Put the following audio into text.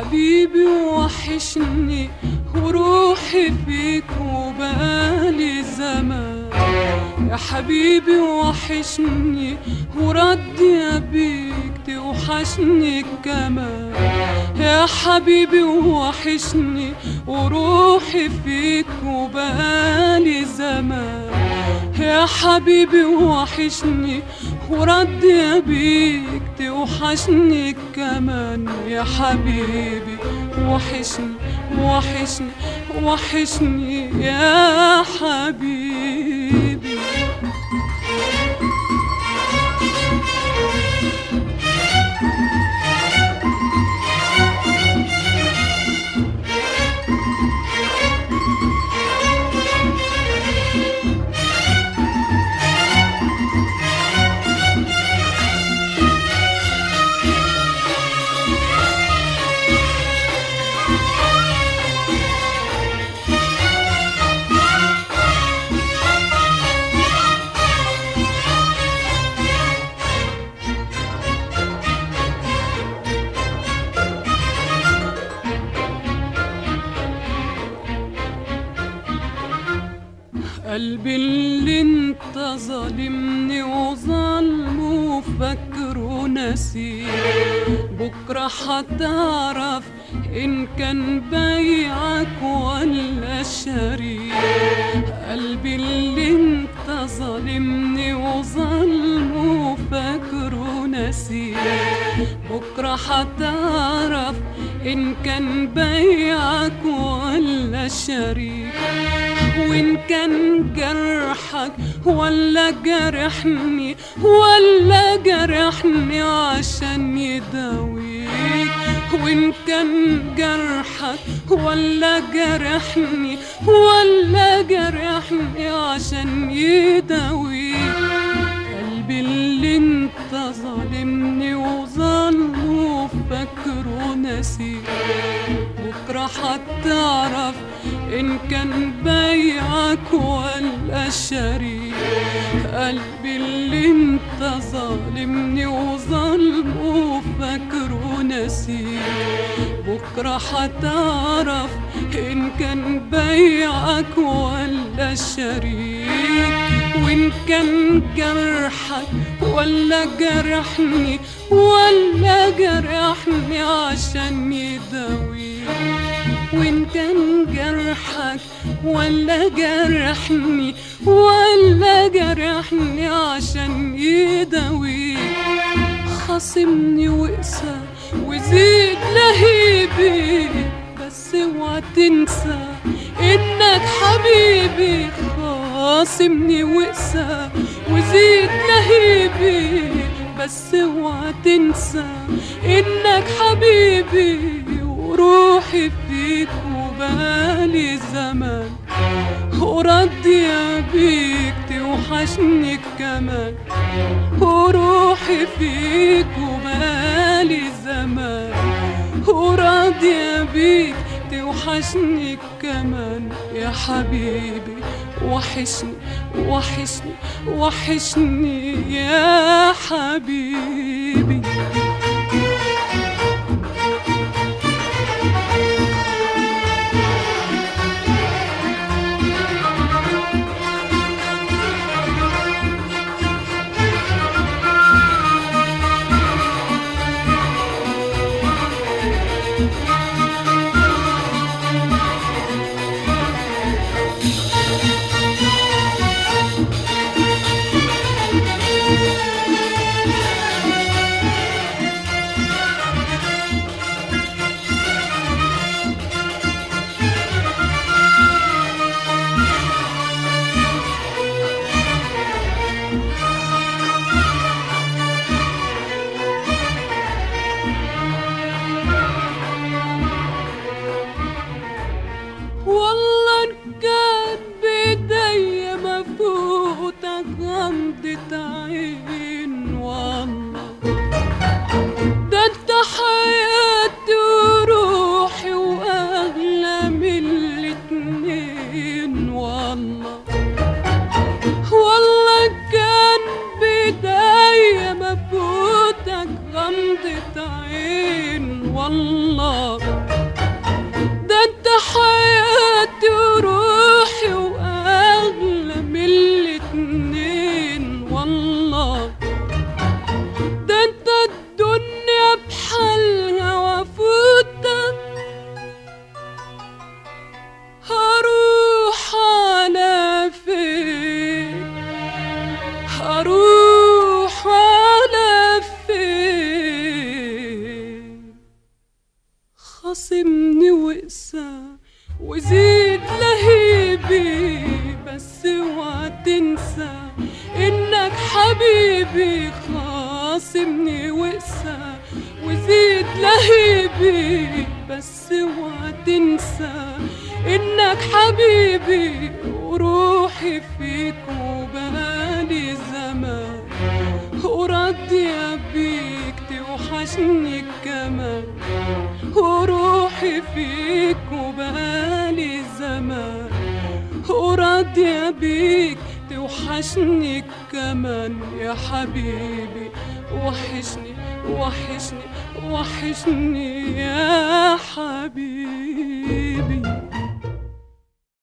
حبيبي وحشني وروحي فيك وبالي زمان يا حبيبي وحشني وردي بيك توحشني كمان يا حبيبي وحشني وروحي فيك وبالي زمان يا حبيبي وحشني وردي بيك توحشني كمان يا حبيبي وحشني وحشني وحشني يا حبيبي قلبي اللي انت ظالمني وظلمه فاكره نسيه بكرة هتعرف إن كان بيعك ولا شريك قلبي اللي انت ظالمني وظلمه فاكره نسيه بكرة هتعرف إن كان بيعك ولا شريك وإن كان جرحك ولا جرحني ولا جرحني عشان يداويك وإن كان جرحك ولا جرحني ولا جرحني عشان يداويك قلبي اللي انت ظالمني وظلمه فاكره نسيك بكرة هتعرف إن كان بيعك ولا شريك قلبي اللي انت ظالمني وظلمه فاكره نسيك بكرة هتعرف إن كان بيعك ولا شريك وإن كان جرحك ولا جرحني ولا جرحني عشان يداويك وإن كان جرحك ولا جرحني ولا جرحني عشان يداويك خاصمني وقسى وزيد لهيبي بس اوعى تنسى انك حبيبي خاصمني وقسى وزيد لهيبي بس اوعى تنسى انك حبيبي وروحي فيك وبالي زمان وردي بيك توحشني كمان وروحي فيك وبالي زمان وراضية بيك توحشني كمان يا حبيبي وحشني وحشني وحشني يا حبيبي والله إن كان بيدي مفوتك غمضة عين والله ده انت حياتي وروحي واغلى من الاتنين والله والله إن كان بيدي مفوتك غمضة عين والله تنسى انك حبيبي خاصمني وقسى وزيد لهيبي بس اوعى تنسى انك حبيبي وروحي فيك وبقالي زمان وراضية بيك توحشني كمان وروحي فيك وبقالي زمان وراضية بيك توحشني كمان يا حبيبي وحشني وحشني وحشني يا حبيبي